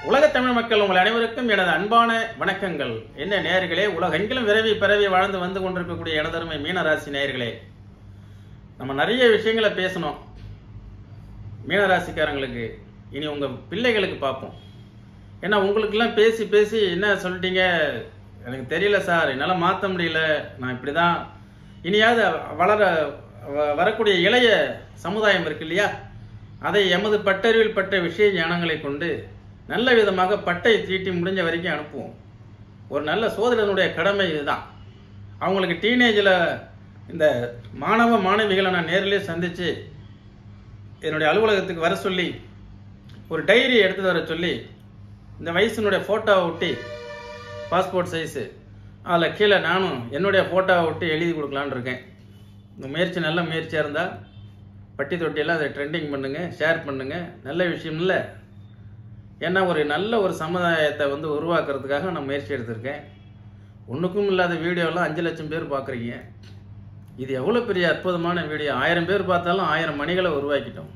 உலக தமிழ் மக்கள் உங்கள் அனைவருக்கும் எனது அன்பான வணக்கங்கள் என்ன நேயர்களே உலகெங்கிலும் விரவி பரவி வாழ்ந்து வந்து கொண்டிருக்கக்கூடிய எனதருமை மீனராசி நேயர்களே நம்ம நிறைய விஷயங்களை பேசணும் மீனராசிக்காரங்களுக்கு இனி உங்க பிள்ளைகளுக்கு பார்ப்போம் ஏன்னா உங்களுக்கெல்லாம் பேசி பேசி என்ன சொல்லிட்டீங்க எனக்கு தெரியல சார் என்னால் மாற்ற முடியல நான் இப்படி தான் இனியாவது வளர வ- வரக்கூடிய இளைய சமுதாயம் இருக்கு இல்லையா அதை எமது பட்டறிவில் பட்ட விஷய ஞானங்களை கொண்டு நல்ல விதமாக பட்டை தீட்டி முடிஞ்ச வரைக்கும் அனுப்புவோம் ஒரு நல்ல சோதரனுடைய கடமை இதுதான் அவங்களுக்கு டீனேஜில் இந்த மாணவ மாணவிகளை நான் நேரிலே சந்தித்து என்னுடைய அலுவலகத்துக்கு வர சொல்லி ஒரு டைரி எடுத்து வர சொல்லி இந்த வயசுனுடைய ஃபோட்டோவை ஒட்டி பாஸ்போர்ட் சைஸு அதில் கீழே நானும் என்னுடைய ஃபோட்டோவை ஒட்டி எழுதி கொடுக்கலான்னு இருக்கேன் இந்த முயற்சி நல்ல முயற்சியாக இருந்தால் பட்டி தொட்டியெல்லாம் அதை ட்ரெண்டிங் பண்ணுங்கள் ஷேர் பண்ணுங்கள் நல்ல விஷயம் இல்லை ஏன்னா ஒரு நல்ல ஒரு சமுதாயத்தை வந்து உருவாக்குறதுக்காக நான் முயற்சி எடுத்திருக்கேன் ஒன்றுக்கும் இல்லாத வீடியோலாம் அஞ்சு லட்சம் பேர் பார்க்குறீங்க இது எவ்வளோ பெரிய அற்புதமான வீடியோ ஆயிரம் பேர் பார்த்தாலும் ஆயிரம் மணிகளை உருவாக்கிட்டோம்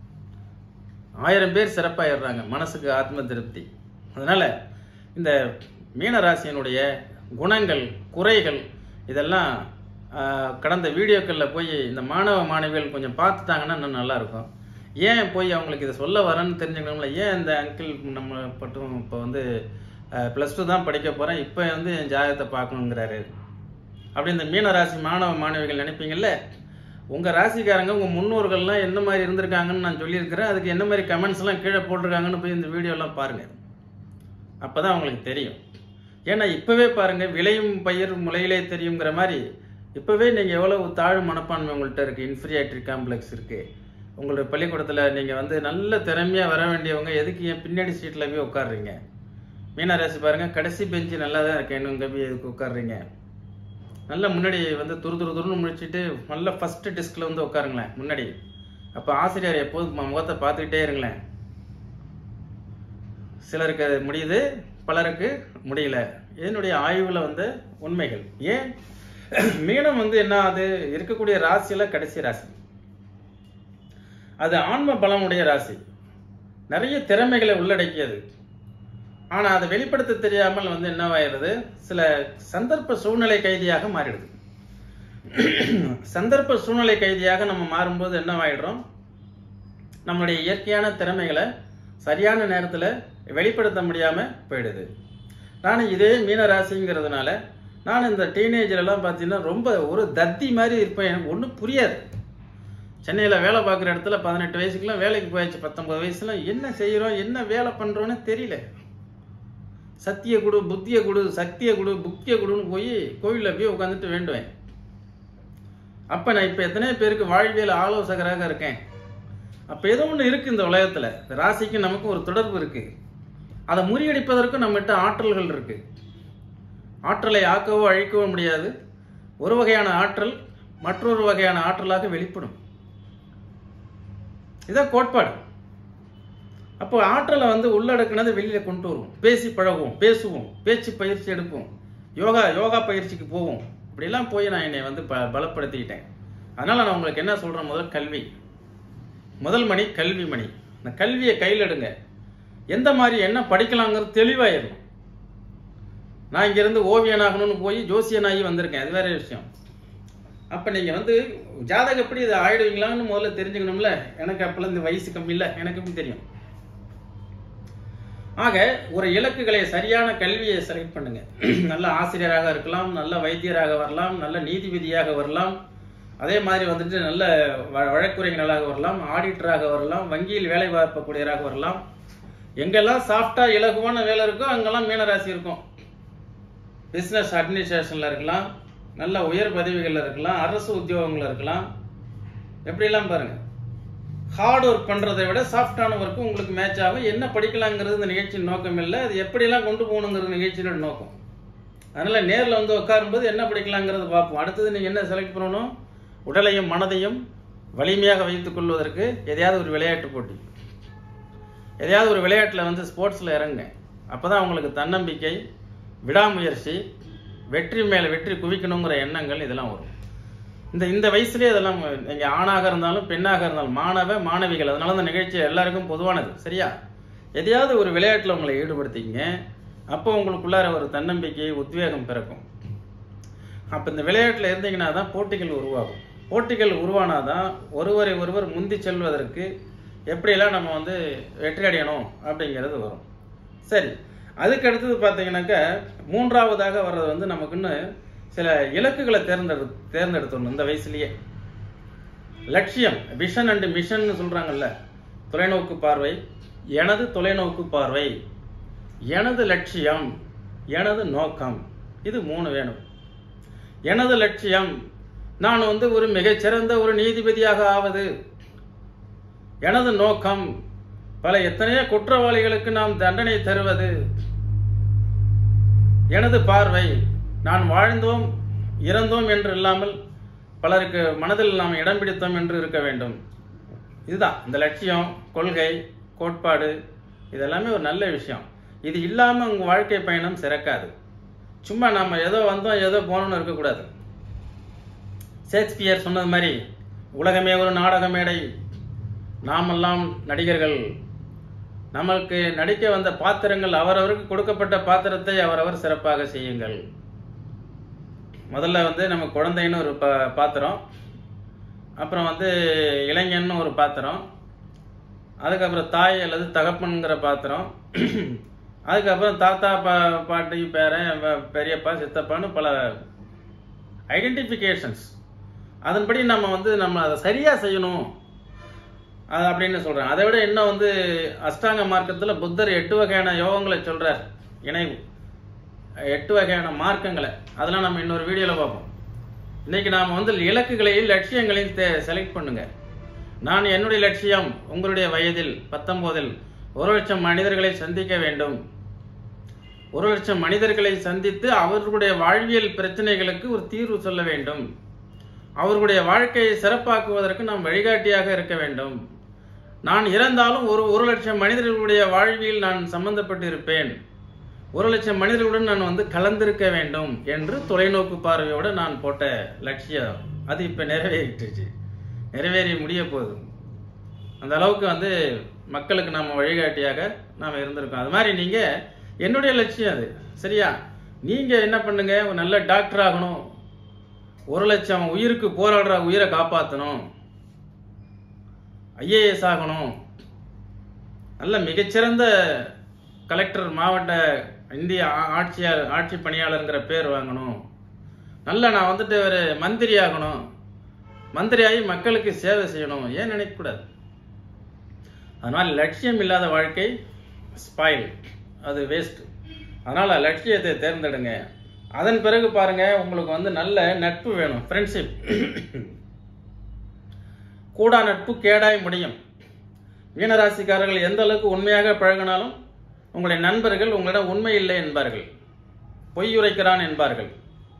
ஆயிரம் பேர் சிறப்பாயிடுறாங்க மனசுக்கு ஆத்ம திருப்தி அதனால இந்த மீனராசியினுடைய குணங்கள் குறைகள் இதெல்லாம் ஆஹ், கடந்த வீடியோக்களில் போய் இந்த மாணவ மாணவிகள் கொஞ்சம் பார்த்துட்டாங்கன்னா இன்னும் நல்லா இருக்கும் ஏன் போய் அவங்களுக்கு இதை சொல்ல வரேன்னு தெரிஞ்சுக்கணும்ல ஏன் இந்த அங்கிள் நம்ம பட்டும் இப்போ வந்து ப்ளஸ் டூ தான் படிக்க போகிறேன் இப்போ வந்து என் ஜாதகத்தை பார்க்கணுங்கிறாரு அப்படி இந்த மீன ராசி மாணவ மாணவிகள் நினைப்பீங்கல்ல உங்கள் ராசிக்காரங்க உங்கள் முன்னோர்கள்லாம் என்ன மாதிரி இருந்திருக்காங்கன்னு நான் சொல்லியிருக்கிறேன் அதுக்கு என்ன மாதிரி கமெண்ட்ஸ்லாம் கீழே போட்டிருக்காங்கன்னு போய் இந்த வீடியோலாம் பாருங்கள் அப்போ தான் உங்களுக்கு தெரியும் ஏன்னா இப்போவே பாருங்கள் விளையும் பயிர் முளையிலே தெரியுங்கிற மாதிரி இப்போவே நீங்கள் எவ்வளவு தாழ்வு மனப்பான்மை உங்கள்கிட்ட இருக்குது இன்ஃபீரியாரிட்டி காம்ப்ளெக்ஸ் இருக்குது உங்களுடைய பள்ளிக்கூடத்தில் நீங்கள் வந்து நல்ல திறமையாக வர வேண்டியவங்க எதுக்கு என் பின்னாடி சீட்டில் போய் உட்காடுறீங்க மீனராசி பாருங்கள் கடைசி பெஞ்சு நல்லா தான் இருக்கேன் இன்னும் இங்கே போய் எதுக்கு உட்காடுறீங்க நல்ல முன்னாடி வந்து துரு துரு துருன்னு முடிச்சிட்டு நல்ல ஃபர்ஸ்ட் டெஸ்கில் வந்து உட்காருங்களேன் முன்னாடி அப்போ ஆசிரியர் எப்போதும் மு- முகத்தை பார்த்துக்கிட்டே இருங்களேன் சிலருக்கு அது முடியுது பலருக்கு முடியல என்னுடைய ஆய்வில் வந்த உண்மைகள் ஏன் மீனம் வந்து என்ன அது இருக்கக்கூடிய ராசியில கடைசி ராசி அது ஆன்ம பலமுடைய ராசி நிறைய திறமைகளை உள்ளடக்கியது ஆனா அதை வெளிப்படுத்த தெரியாமல் வந்து என்னவாயிருது சில சந்தர்ப்ப சூழ்நிலை கைதியாக மாறிடுது சந்தர்ப்ப சூழ்நிலை கைதியாக நம்ம மாறும்போது என்னவாயிடுறோம் நம்மளுடைய இயற்கையான திறமைகளை சரியான நேரத்தில் வெளிப்படுத்த முடியாம போயிடுது நான் இதே மீன ராசிங்கிறதுனால நான் இந்த டீனேஜர்லாம் பார்த்தீங்கன்னா ரொம்ப ஒரு தத்தி மாதிரி இருப்பேன் எனக்கு ஒன்றும் புரியாது சென்னையில் வேலை பார்க்குற இடத்துல பதினெட்டு வயசுக்குலாம் வேலைக்கு போயாச்சு பத்தொன்பது வயசுல என்ன செய்கிறோம் என்ன வேலை பண்ணுறோன்னு தெரியல சத்திய குடு புத்திய குடு சக்திய குடு புக்கிய குடுன்னு போய் கோவிலில் போய் உட்காந்துட்டு வேண்டுவேன் அப்போ நான் இப்போ எத்தனை பேருக்கு வாழ்வியல் ஆலோசகராக இருக்கேன் அப்போ ஏதோ ஒன்று இருக்குது இந்த உலகத்தில் இந்த ராசிக்கு நமக்கு ஒரு தொடர்பு இருக்குது அதை முறியடிப்பதற்கும் நம்மகிட்ட ஆற்றல்கள் இருக்குது ஆற்றலை ஆக்கவோ அழிக்கவோ முடியாது ஒரு வகையான ஆற்றல் மற்றொரு வகையான ஆற்றலாக வெளிப்படும் இதான் கோட்பாடு அப்போ ஆற்றலை வந்து உள்ளடக்குனதை வெளியில கொண்டு வருவோம் பேசி பழகுவோம் பேசுவோம் பேச்சு பயிற்சி எடுப்போம் யோகா யோகா பயிற்சிக்கு போவோம் இப்படிலாம் போய் நான் என்னை வந்து ப பலப்படுத்திக்கிட்டேன் அதனால நான் உங்களுக்கு என்ன சொல்றேன் முதல் கல்வி முதல் மணி கல்வி மணி இந்த கல்வியை கையில் எடுங்க எந்த மாதிரி என்ன படிக்கலாங்கிறது தெளிவாயிடணும் நான் இங்கிருந்து ஓவியனாகணும்னு போய் ஜோசியனாகி வந்திருக்கேன் அது வேற விஷயம் அப்போ நீங்கள் வந்து ஜாதகம் எப்படி இதை ஆயிடுவீங்களான்னு முதல்ல தெரிஞ்சுக்கணும்ல எனக்கு அப்போல்லாம் இந்த வயசு கம்மி இல்லை எனக்கு எப்படி தெரியும் ஆக ஒரு இலக்குகளை சரியான கல்வியை செலக்ட் பண்ணுங்க நல்ல ஆசிரியராக இருக்கலாம் நல்ல வைத்தியராக வரலாம் நல்ல நீதிபதியாக வரலாம் அதே மாதிரி வந்துட்டு நல்ல வ- வழக்குரைஞர்களாக வரலாம் ஆடிட்டராக வரலாம் வங்கியில் வேலை பார்க்கக்கூடியவராக வரலாம் எங்கெல்லாம் சாஃப்டா இலகுவான வேலை இருக்கோ அங்கெல்லாம் மீனராசி இருக்கும் பிசினஸ் அட்மினிஸ்ட்ரேஷன்ல இருக்கலாம் நல்ல உயர் பதவிகள்ல இருக்கலாம் அரசு உத்தியோகங்கள்ல இருக்கலாம் எப்படிலாம் பாருங்க ஹார்ட் ஒர்க் பண்றதை விட சாஃப்டான ஒர்க்கு உங்களுக்கு மேட்ச் ஆகும் என்ன படிக்கலாங்கிறது இந்த நிகழ்ச்சியின் நோக்கம் இல்லை அது எப்படியெல்லாம் கொண்டு போகணுங்கிறது நிகழ்ச்சியோட நோக்கம் அதனால நேர்ல வந்து உட்காரும்போது என்ன படிக்கலாங்கிறது பார்ப்போம் அடுத்தது நீங்க என்ன செலக்ட் பண்ணணும் உடலையும் மனதையும் வலிமையாக வைத்துக் கொள்வதற்கு எதையாவது ஒரு விளையாட்டு போட்டி எதையாவது ஒரு விளையாட்டில் வந்து ஸ்போர்ட்ஸில் இறங்குங்க அப்போ தான் உங்களுக்கு தன்னம்பிக்கை விடாமுயற்சி வெற்றி மேலே வெற்றி குவிக்கணுங்கிற எண்ணங்கள் இதெல்லாம் வரும் இந்த இந்த வயசுலேயே இதெல்லாம் நீங்கள் ஆணாக இருந்தாலும் பெண்ணாக இருந்தாலும் மாணவ மாணவிகள் அதனால இந்த நிகழ்ச்சி எல்லாருக்கும் பொதுவானது சரியா எதையாவது ஒரு விளையாட்டில் உங்களை ஈடுபடுத்திக்கங்க அப்போ உங்களுக்குள்ளார ஒரு தன்னம்பிக்கை உத்வேகம் பிறக்கும் அப்போ இந்த விளையாட்டில் இருந்தீங்கன்னா தான் போட்டிகள் உருவாகும் போட்டிகள் உருவானாதான் ஒருவரை ஒருவர் முந்தி செல்வதற்கு எப்படியெல்லாம் நம்ம வந்து வெற்றி அடையணும் அப்படிங்கிறது வரும் சரி அதுக்கு அடுத்தது பார்த்தீங்கன்னாக்கா மூன்றாவதாக வர்றது வந்து நமக்குன்னு சில இலக்குகளை தேர்ந்தெடு தேர்ந்தெடுத்துடணும் இந்த வயசுலயே லட்சியம் விஷன் அண்ட் மிஷன் சொல்றாங்கல்ல தொலைநோக்கு பார்வை எனது தொலைநோக்கு பார்வை எனது லட்சியம் எனது நோக்கம் இது மூணு வேணும் எனது லட்சியம் நான் வந்து ஒரு மிகச்சிறந்த ஒரு நீதிபதியாக ஆவது எனது நோக்கம் பல எத்தனையோ குற்றவாளிகளுக்கு நாம் தண்டனை தருவது எனது பார்வை நான் வாழ்ந்தோம் இறந்தோம் என்று இல்லாமல் பலருக்கு மனதில் நாம் இடம் பிடித்தோம் என்று இருக்க வேண்டும் இதுதான் இந்த லட்சியம் கொள்கை கோட்பாடு இதெல்லாமே ஒரு நல்ல விஷயம் இது இல்லாமல் உங்கள் வாழ்க்கை பயணம் சிறக்காது சும்மா நம்ம ஏதோ வந்தோம் ஏதோ போனோம்னு இருக்கக்கூடாது ஷேக்ஸ்பியர் சொன்னது மாதிரி உலகமே ஒரு நாடக மேடை நாமெல்லாம் நடிகர்கள் நமக்கு நடிக்க வந்த பாத்திரங்கள் அவரவருக்கு கொடுக்கப்பட்ட பாத்திரத்தை அவரவர் சிறப்பாக செய்யுங்கள் முதல்ல வந்து நம்ம குழந்தைன்னு ஒரு பா பாத்திரம் அப்புறம் வந்து இளைஞன்னு ஒரு பாத்திரம் அதுக்கப்புறம் தாய் அல்லது தகப்பன்கிற பாத்திரம் அதுக்கப்புறம் தாத்தா பா பாட்டி பேரன் வ- பெரியப்பா சித்தப்பான்னு பல ஐடென்டிஃபிகேஷன்ஸ் அதன்படி நம்ம வந்து நம்ம அதை சரியாக செய்யணும் அது அப்படின்னு சொல்கிறேன் அதை விட இன்னும் வந்து அஷ்டாங்க மார்க்கத்தில் புத்தர் எட்டு வகையான யோகங்களை சொல்கிறார் இணைவு எட்டு வகையான மார்க்கங்களை அதெல்லாம் நம்ம இன்னொரு வீடியோவில் பார்ப்போம் இன்னைக்கு நாம் வந்து இலக்குகளையும் லட்சியங்களையும் செலக்ட் பண்ணுங்க நான் என்னுடைய லட்சியம் உங்களுடைய வயதில் பத்தொன்பதில் ஒரு லட்சம் மனிதர்களை சந்திக்க வேண்டும் ஒரு லட்சம் மனிதர்களை சந்தித்து அவர்களுடைய வாழ்வியல் பிரச்சனைகளுக்கு ஒரு தீர்வு சொல்ல வேண்டும் அவர்களுடைய வாழ்க்கையை சிறப்பாக்குவதற்கு நாம் வழிகாட்டியாக இருக்க வேண்டும் நான் இறந்தாலும் ஒரு ஒரு லட்சம் மனிதர்களுடைய வாழ்வியல் நான் சம்பந்தப்பட்டு இருப்பேன் ஒரு லட்சம் மனிதர்களுடன் நான் வந்து கலந்திருக்க வேண்டும் என்று தொலைநோக்கு பார்வையோடு நான் போட்ட லட்சியம் அது இப்போ நிறைவேறிட்டுச்சு நிறைவேறி முடிய போகுது அந்த அளவுக்கு வந்து மக்களுக்கு நம்ம வழிகாட்டியாக நாம் இருந்திருக்கோம் அது மாதிரி நீங்கள் என்னுடைய லட்சியம் அது சரியா நீங்கள் என்ன பண்ணுங்க ஒரு நல்ல டாக்டர் ஆகணும் ஒரு லட்சம் உயிருக்கு போராடுற உயிரை காப்பாற்றணும் ஐஏஎஸ் ஆகணும் நல்ல மிகச்சிறந்த கலெக்டர் மாவட்ட இந்திய ஆ- ஆட்சியாளர் ஆட்சி பணியாளருங்கிற பேர் வாங்கணும் நல்ல நான் வந்துட்டு ஒரு மந்திரி ஆகணும் மந்திரியாகி மக்களுக்கு சேவை செய்யணும் ஏன் நினைக்கக்கூடாது அதனால லட்சியம் இல்லாத வாழ்க்கை ஸ்பாயில் அது வேஸ்ட் அதனால லட்சியத்தை தேர்ந்தெடுங்க அதன் பிறகு பாருங்க உங்களுக்கு வந்து நல்ல நட்பு வேணும் ஃப்ரெண்ட்ஷிப் கூடா நட்பு கேடாய் முடியும் மீனராசிக்காரர்கள் எந்த அளவுக்கு உண்மையாக பழகினாலும் உங்களுடைய நண்பர்கள் உங்களிடம் உண்மை இல்லை என்பார்கள் பொய்யுரைக்கிறான் என்பார்கள்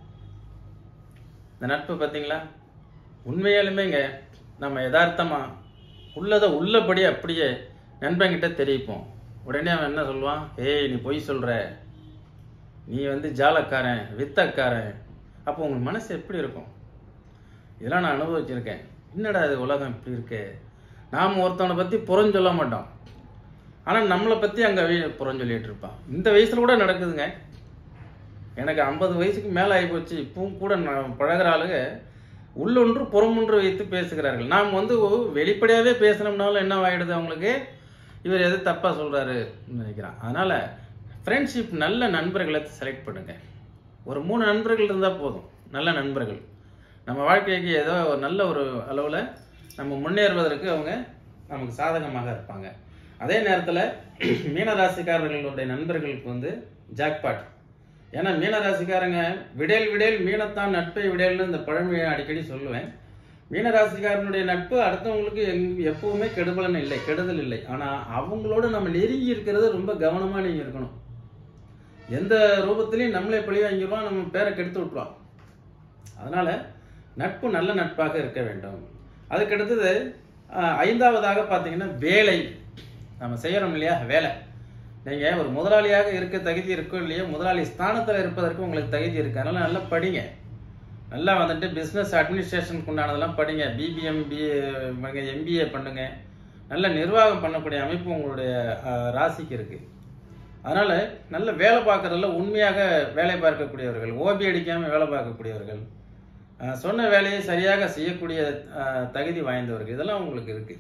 இந்த நட்பு பார்த்தீங்களா உண்மையாலுமேங்க நம்ம யதார்த்தமா உள்ளதை உள்ளபடி அப்படியே நண்பன்கிட்ட தெரிவிப்போம் உடனே அவன் என்ன சொல்லுவான் ஏய் நீ பொய் சொல்ற நீ வந்து ஜாலக்காரன் வித்தக்காரன் அப்போ உங்க மனசு எப்படி இருக்கும் இதெல்லாம் நான் அனுபவிச்சிருக்கேன் என்னடா இது உலகம் இப்படி இருக்கு நாம் ஒருத்தவனை பற்றி புறம் சொல்ல மாட்டோம் ஆனால் நம்மளை பற்றி அங்கே புறம் சொல்லிட்டு இருப்பான் இந்த வயசில் கூட நடக்குதுங்க எனக்கு ஐம்பது வயசுக்கு மேலே ஆகிப்போச்சு இப்பவும் கூட நான் பழகுற ஆளுங்க உள்ளொன்று புறமொன்று வைத்து பேசுகிறார்கள் நாம் வந்து வெளிப்படையாகவே பேசுனோம்னாலும் என்ன ஆகிடுது அவங்களுக்கு இவர் எது தப்பாக சொல்கிறாரு நினைக்கிறான் அதனால் ஃப்ரெண்ட்ஷிப் நல்ல நண்பர்களை செலக்ட் பண்ணுங்க ஒரு மூணு நண்பர்கள் இருந்தால் போதும் நல்ல நண்பர்கள் நம்ம வாழ்க்கைக்கு ஏதோ ஒரு நல்ல ஒரு அளவில் நம்ம முன்னேறுவதற்கு அவங்க நமக்கு சாதகமாக இருப்பாங்க அதே நேரத்தில் மீனராசிக்காரர்களுடைய நண்பர்களுக்கு வந்து ஜாக்பாட் ஏன்னா மீனராசிக்காரங்க விடேல் விடேல் மீனத்தான் நட்பை விடேல்னு இந்த பழமொழியை அடிக்கடி சொல்லுவேன் மீனராசிக்காரனுடைய நட்பு அடுத்தவங்களுக்கு எங் எப்பவுமே கெடுபலன் இல்லை கெடுதல் இல்லை ஆனால் அவங்களோட நம்ம நெருங்கி இருக்கிறது ரொம்ப கவனமாக நீங்கள் இருக்கணும் எந்த ரூபத்திலையும் நம்மளே பழி வாங்கிடுவான் நம்ம பேரை கெடுத்து விட்டுருவான் அதனால நட்பு நல்ல நட்பாக இருக்க வேண்டும் அதுக்கடுத்தது ஆஹ், ஐந்தாவதாக பார்த்தீங்கன்னா வேலை நம்ம செய்கிறோம் இல்லையா வேலை நீங்கள் ஒரு முதலாளியாக இருக்க தகுதி இருக்கோ இல்லையோ முதலாளி ஸ்தானத்தில் இருப்பதற்கு உங்களுக்கு தகுதி இருக்கு அதனால நல்லா படிங்க நல்லா வந்துட்டு பிஸ்னஸ் அட்மினிஸ்ட்ரேஷனுக்கு உண்டானதெல்லாம் படிங்க பிபிஎம் பி எம்பிஏ பண்ணுங்க நல்ல நிர்வாகம் பண்ணக்கூடிய அமைப்பு உங்களுடைய அஹ், ராசிக்கு இருக்கு அதனால நல்ல வேலை பார்க்கறதுல உண்மையாக வேலை பார்க்கக்கூடியவர்கள் ஓபி அடிக்காம வேலை பார்க்கக்கூடியவர்கள் அஹ், சொன்ன வேலையை சரியாக செய்யக்கூடிய அஹ், தகுதி வாய்ந்தவர்கள் இதெல்லாம் உங்களுக்கு இருக்கு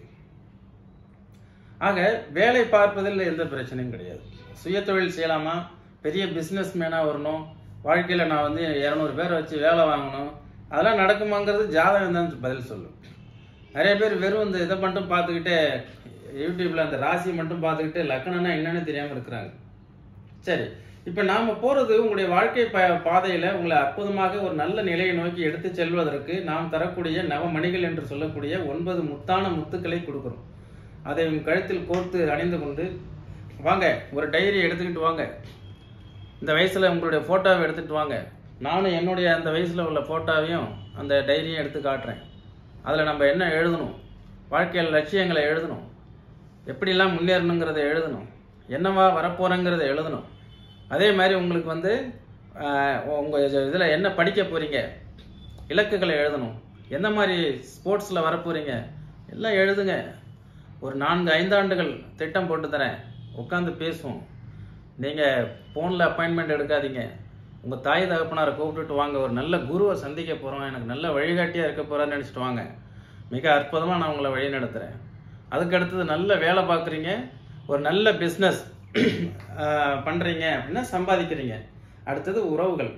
ஆக வேலை பார்ப்பதில் எந்த பிரச்சனையும் கிடையாது சுய தொழில் செய்யலாமா பெரிய பிஸ்னஸ் மேனாக வரணும் வாழ்க்கையில் நான் வந்து இரநூறு பேர் வச்சு வேலை வாங்கணும் அதெல்லாம் நடக்குமாங்கிறது ஜாதகம் தான் பதில் சொல்லும் நிறைய பேர் வெறும் இந்த இதை மட்டும் பார்த்துக்கிட்டே யூடியூப்ல அந்த ராசி மட்டும் பார்த்துக்கிட்டு லக்கணம்னா என்னன்னு தெரியாமல் இருக்கிறாங்க சரி இப்போ நாம போறது உங்களுடைய வாழ்க்கை ப பாதையில உங்களை அற்புதமாக ஒரு நல்ல நிலையை நோக்கி எடுத்து செல்வதற்கு நாம் தரக்கூடிய நவமணிகள் என்று சொல்லக்கூடிய ஒன்பது முத்தான முத்துக்களை கொடுக்குறோம் அதை உன் கழுத்தில் கோர்த்து அணிந்து கொண்டு வாங்க ஒரு டைரி எடுத்துக்கிட்டு வாங்க இந்த வயசுல உங்களுடைய போட்டோவை எடுத்துட்டு வாங்க நானும் என்னுடைய அந்த வயசுல உள்ள போட்டோவையும் அந்த டைரியும் எடுத்து காட்டுறேன் அதில் நம்ம என்ன எழுதணும் வாழ்க்கையில் லட்சியங்களை எழுதணும் எப்படிலாம் முன்னேறணுங்கிறத எழுதணும் என்னவா வரப்போறேங்கிறத எழுதணும் அதே மாதிரி உங்களுக்கு வந்து ஆஹ், உங்க இதில் என்ன படிக்க போறீங்க இலக்குகளை எழுதணும் எந்த மாதிரி ஸ்போர்ட்ஸில் வரப்போறீங்க எல்லாம் எழுதுங்க ஒரு நான்கு ஐந்தாண்டுகள் திட்டம் போட்டு தரேன் உட்காந்து பேசுவோம் நீங்கள் ஃபோனில் அப்பாயின்மெண்ட் எடுக்காதீங்க உங்கள் தாய் தகப்பனாரை கூப்பிட்டுட்டு வாங்க ஒரு நல்ல குருவை சந்திக்க போகிறோம் எனக்கு நல்ல வழிகாட்டியாக இருக்க போகிறான்னு நினச்சிட்டு வாங்க மிக அற்புதமாக நான் உங்களை வழி நடத்துகிறேன் அதுக்கு அடுத்தது நல்ல வேலை பார்க்குறீங்க ஒரு நல்ல பிஸ்னஸ் பண்ணுறீங்க அப்படின்னா சம்பாதிக்கிறீங்க அடுத்தது உறவுகள்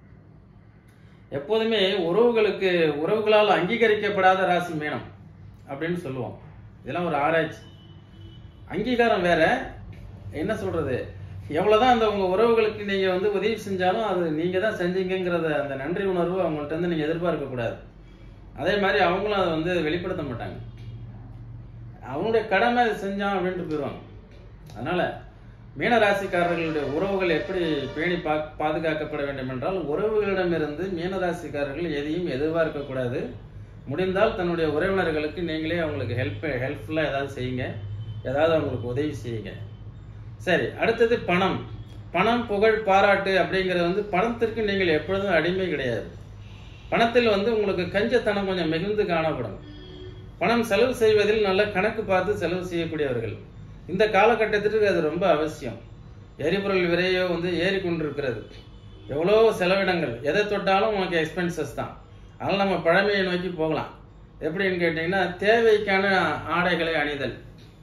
எப்போதுமே உறவுகளுக்கு உறவுகளால் அங்கீகரிக்கப்படாத ராசி மேனம் அப்படின்னு சொல்லுவோம் இதெல்லாம் ஒரு ஆராய்ச்சி அங்கீகாரம் வேற என்ன சொல்றது எவ்வளவுதான் அந்த உங்க உறவுகளுக்கு நீங்க வந்து உதவி செஞ்சாலும் அது நீங்க தான் செஞ்சீங்கங்கிறத அந்த நன்றி உணர்வு அவங்கள்ட்ட இருந்து நீங்க எதிர்பார்க்க கூடாது அதே மாதிரி அவங்களும் அதை வந்து வெளிப்படுத்த மாட்டாங்க அவங்களுடைய கடமை அதை செஞ்சான் அப்படின்ட்டு போயிடுவாங்க அதனால மீன ராசிக்காரர்களுடைய உறவுகள் எப்படி பேணி பா பாதுகாக்கப்பட வேண்டும் என்றால் உறவுகளிடமிருந்து மீன ராசிக்காரர்கள் எதையும் எதிர்பார்க்க கூடாது முடிந்தால் தன்னுடைய உறவினர்களுக்கு நீங்களே அவங்களுக்கு ஹெல்ப் ஹெல்ப்ஃபுல்லாக ஏதாவது செய்யுங்க ஏதாவது அவங்களுக்கு உதவி செய்யுங்க சரி அடுத்தது பணம் பணம் புகழ் பாராட்டு அப்படிங்கிறது வந்து பணத்திற்கு நீங்கள் எப்பொழுதும் அடிமை கிடையாது பணத்தில் வந்து உங்களுக்கு கஞ்சத்தனம் கொஞ்சம் மிகுந்து காணப்படும் பணம் செலவு செய்வதில் நல்ல கணக்கு பார்த்து செலவு செய்யக்கூடியவர்கள் இந்த காலகட்டத்திற்கு அது ரொம்ப அவசியம் எரிபொருள் விலையோ வந்து ஏறி கொண்டிருக்கிறது எவ்வளோ செலவினங்கள் எதை தொட்டாலும் உனக்கு எக்ஸ்பென்சஸ் தான் அதனால் நம்ம பழமையை நோக்கி போகலாம் எப்படின்னு கேட்டிங்கன்னா தேவைக்கான ஆடைகளை அணிதல்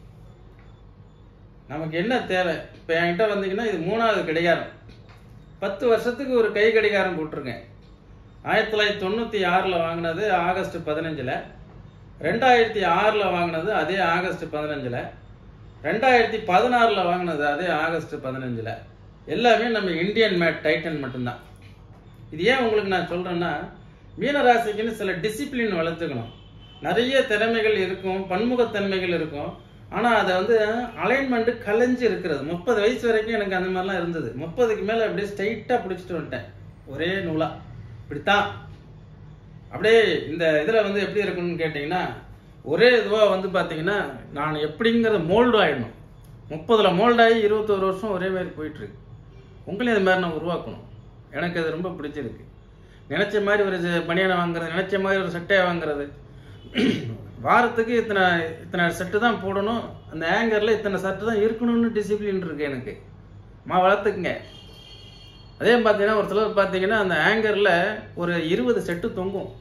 நமக்கு என்ன தேவை இப்போ என்கிட்ட வந்தீங்கன்னா இது மூணாவது கடிகாரம் பத்து வருஷத்துக்கு ஒரு கை கடிகாரம் போட்டிருக்கேன் ஆயிரத்தி தொள்ளாயிரத்தி தொண்ணூற்றி ஆறில் வாங்கினது ஆகஸ்ட் பதினஞ்சில் ரெண்டாயிரத்தி ஆறில் வாங்கினது அதே ஆகஸ்ட் பதினஞ்சில் ரெண்டாயிரத்தி பதினாறில் வாங்கினது அதே ஆகஸ்ட் பதினஞ்சில் எல்லாமே நம்ம இந்தியன் மேட் டைட்டன் மட்டும்தான் இது ஏன் உங்களுக்கு நான் சொல்கிறேன்னா மீனராசிக்குன்னு சில டிசிப்ளின் வளர்த்துக்கணும் நிறைய திறமைகள் இருக்கும் பன்முகத்தன்மைகள் இருக்கும் ஆனால் அதை வந்து அலைன்மெண்ட்டு கலைஞ்சு இருக்கிறது முப்பது வயசு வரைக்கும் எனக்கு அந்த மாதிரிலாம் இருந்தது முப்பதுக்கு மேலே அப்படியே ஸ்ட்ரைட்டாக பிடிச்சிட்டு வந்துட்டேன் ஒரே நூலாக இப்படித்தான் அப்படியே இந்த இதில் வந்து எப்படி இருக்குன்னு கேட்டிங்கன்னா ஒரே இதுவாக வந்து பார்த்தீங்கன்னா நான் எப்படிங்கிறத மோல்டு ஆகிடணும் முப்பதில் மோல்டாகி இருபத்தோரு வருஷம் ஒரே மாதிரி போயிட்டுருக்கு உங்களையும் இது மாதிரி நான் உருவாக்கணும் எனக்கு அது ரொம்ப பிடிச்சிருக்கு நினச்ச மாதிரி ஒரு ஜ- பனியனை வாங்குறது நினச்ச மாதிரி ஒரு சட்டையை வாங்குறது வாரத்துக்கு இத்தனை இத்தனை செட்டு தான் போடணும் அந்த ஹேங்கரில் இத்தனை சட்டு தான் இருக்கணும்னு டிசிப்ளின் இருக்கு எனக்கு மா வளர்த்துக்குங்க அதே பார்த்தீங்கன்னா ஒரு சிலர் பார்த்தீங்கன்னா அந்த ஹேங்கரில் ஒரு இருபது செட்டு தொங்கும்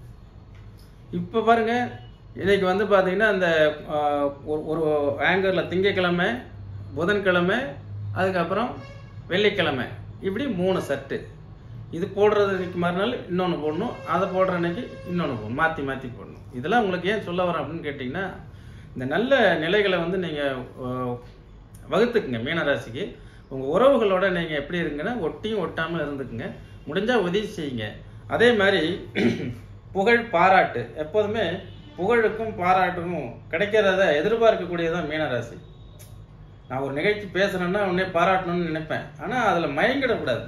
இப்போ பாருங்க இன்னைக்கு வந்து பார்த்தீங்கன்னா அந்த ஆஹ், ஒரு- ஒரு ஹேங்கரில் திங்கக்கிழமை புதன்கிழமை அதுக்கப்புறம் வெள்ளிக்கிழமை இப்படி மூணு செட்டு இது போடுறது இன்னைக்கு மறுநாள் இன்னொன்று போடணும் அதை போடுற அன்னைக்கு இன்னொன்று போடணும் மாற்றி மாற்றி போடணும் இதெல்லாம் உங்களுக்கு ஏன் சொல்ல வரேன் அப்படின்னு கேட்டிங்கன்னா இந்த நல்ல நிலைகளை வந்து நீங்கள் வகுத்துக்குங்க மீனராசிக்கு உங்கள் உறவுகளோட நீங்கள் எப்படி இருங்கன்னா ஒட்டியும் ஒட்டாமல் இருந்துக்குங்க முடிஞ்சால் உதவி செய்யுங்க அதே மாதிரி புகழ் பாராட்டு எப்போதுமே புகழுக்கும் பாராட்டுக்கும் கிடைக்கிறத எதிர்பார்க்கக்கூடியதான் மீனராசி நான் ஒரு நிகழ்ச்சி பேசுறேன்னா உடனே பாராட்டணும்னு நினைப்பேன் ஆனால் அதில் மயங்கிடக்கூடாது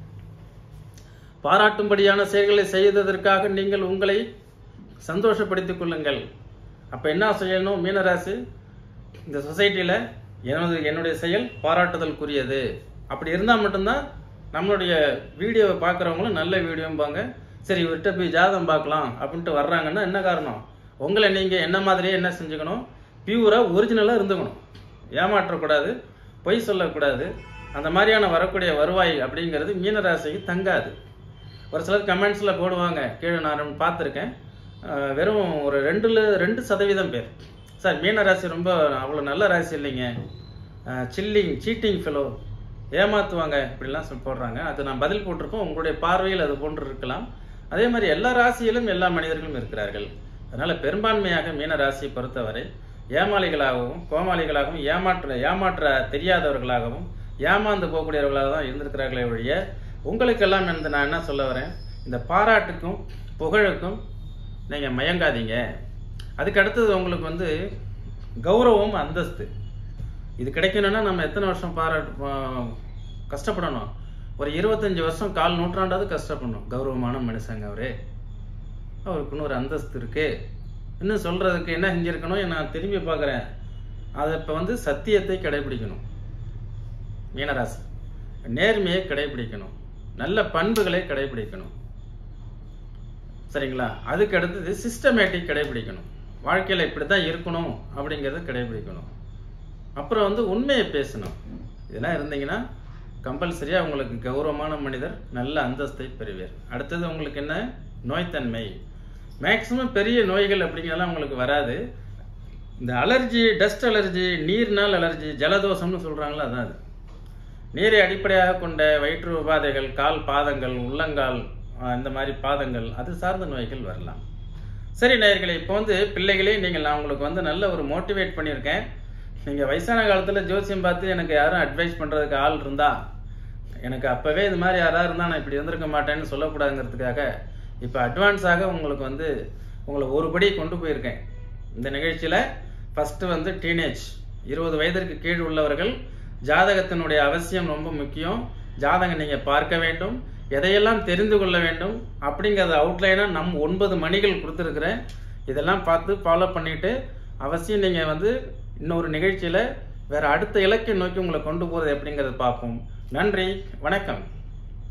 பாராட்டும்படியான செயல்களை செய்ததற்காக நீங்கள் உங்களை சந்தோஷப்படுத்திக் கொள்ளுங்கள் அப்போ என்ன செய்யணும் மீனராசி இந்த சொசைட்டியில் எனது என்னுடைய செயல் பாராட்டுதலுக்குரியது அப்படி இருந்தால் மட்டும்தான் நம்மளுடைய வீடியோவை பார்க்குறவங்களும் நல்ல வீடியோம்பாங்க சரி இவர்கிட்ட போய் ஜாதகம் பார்க்கலாம் அப்படின்ட்டு வர்றாங்கன்னா என்ன காரணம் உங்களை நீங்கள் என்ன மாதிரியே என்ன செஞ்சுக்கணும் பியூராக ஒரிஜினலாக இருந்துக்கணும் ஏமாற்றக்கூடாது பொய் சொல்லக்கூடாது அந்த மாதிரியான வரக்கூடிய வருவாய் அப்படிங்கிறது மீனராசிக்கு தங்காது ஒரு சிலர் கமெண்ட்ஸில் போடுவாங்க கீழே நான் பார்த்துருக்கேன் அஹ் வெறும் ஒரு ரெண்டுல ரெண்டு சதவீதம் பேர் சார் மீனராசி ரொம்ப அவ்வளோ நல்ல ராசி இல்லைங்க சில்லிங் சீட்டிங் ஃபெலோ ஏமாத்துவாங்க இப்படிலாம் சொல்லி போடுறாங்க அது நான் பதில் போட்டிருக்கோம் உங்களுடைய பார்வையில் அது போன்று இருக்கலாம் அதே மாதிரி எல்லா ராசியிலும் எல்லா மனிதர்களும் இருக்கிறார்கள் அதனால பெரும்பான்மையாக மீன ராசியை பொறுத்தவரை ஏமாளிகளாகவும் கோமாளிகளாகவும் ஏமாற்ற ஏமாற்ற தெரியாதவர்களாகவும் ஏமாந்து போகக்கூடியவர்களாக தான் இருந்திருக்கிறார்களே ஒழிய உங்களுக்கெல்லாம் இந்த நான் என்ன சொல்ல வரேன் இந்த பாராட்டுக்கும் புகழுக்கும் நீங்கள் மயங்காதீங்க அதுக்கு அடுத்தது உங்களுக்கு வந்து கௌரவம் அந்தஸ்து இது கிடைக்கணும்னா நம்ம எத்தனை வருஷம் பாராட்டு பா- கஷ்டப்படணும் ஒரு இருபத்தஞ்சு வருஷம் கால் நூற்றாண்டாவது கஷ்டப்படணும் கௌரவமான மனுஷங்க அவரு அவருக்குன்னு ஒரு அந்தஸ்து இருக்கு இன்னும் சொல்றதுக்கு என்ன செஞ்சிருக்கணும் நான் திரும்பி பார்க்குறேன் அதை இப்போ வந்து சத்தியத்தை கடைபிடிக்கணும் மீனராசி நேர்மையை கடைபிடிக்கணும் நல்ல பண்புகளை கடைபிடிக்கணும் சரிங்களா அதுக்கு அடுத்தது சிஸ்டமேட்டிக் கடைபிடிக்கணும் வாழ்க்கையில் இப்படி தான் இருக்கணும் அப்படிங்கிறத கடைபிடிக்கணும் அப்புறம் வந்து உண்மையை பேசணும் இதெல்லாம் இருந்தீங்கன்னா கம்பல்சரியாக உங்களுக்கு கௌரவமான மனிதர் நல்ல அந்தஸ்தை பெறுவீர் அடுத்தது உங்களுக்கு என்ன நோய்த்தன்மை மேக்சிமம் பெரிய நோய்கள் அப்படிங்கிறதெல்லாம் உங்களுக்கு வராது இந்த அலர்ஜி டஸ்ட் அலர்ஜி நீர்னால் அலர்ஜி ஜலதோஷம்னு சொல்கிறாங்களோ அதான் அது நீரை அடிப்படையாக கொண்ட வயிற்று உபாதைகள் கால் பாதங்கள் உள்ளங்கால் ஆஹ் இந்த மாதிரி பாதங்கள் அது சார்ந்த நோய்கள் வரலாம் சரி நேயர்களே இப்போ வந்து பிள்ளைகளே நீங்கள் நான் உங்களுக்கு வந்து நல்ல ஒரு மோட்டிவேட் பண்ணியிருக்கேன் நீங்கள் வயசான காலத்தில் ஜோசியம் பார்த்து எனக்கு யாரும் அட்வைஸ் பண்ணுறதுக்கு ஆள் இருந்தா எனக்கு அப்போவே இது மாதிரி யாராவது இருந்தால் நான் இப்படி இருந்திருக்க மாட்டேன்னு சொல்லக்கூடாதுங்கிறதுக்காக இப்போ அட்வான்ஸாக உங்களுக்கு வந்து உங்களை ஒரு படி கொண்டு போயிருக்கேன் இந்த நிகழ்ச்சியில் ஃபஸ்ட்டு வந்து டீனேஜ் இருபது வயதிற்கு கீழ் உள்ளவர்கள் ஜாதகத்தினுடைய அவசியம் ரொம்ப முக்கியம் ஜாதகம் நீங்கள் பார்க்க வேண்டும் எதையெல்லாம் தெரிந்து கொள்ள வேண்டும் அப்படிங்கிறத அவுட்லைனாக நம் ஒன்பது மணிகள் கொடுத்துருக்குறேன் இதெல்லாம் பார்த்து ஃபாலோ பண்ணிட்டு அவசியம் நீங்கள் வந்து இன்னொரு நிகழ்ச்சியில் வேற அடுத்த இலக்கை நோக்கி உங்களை கொண்டு போகிறது எப்படிங்கிறத பார்ப்போம் நன்றி வணக்கம்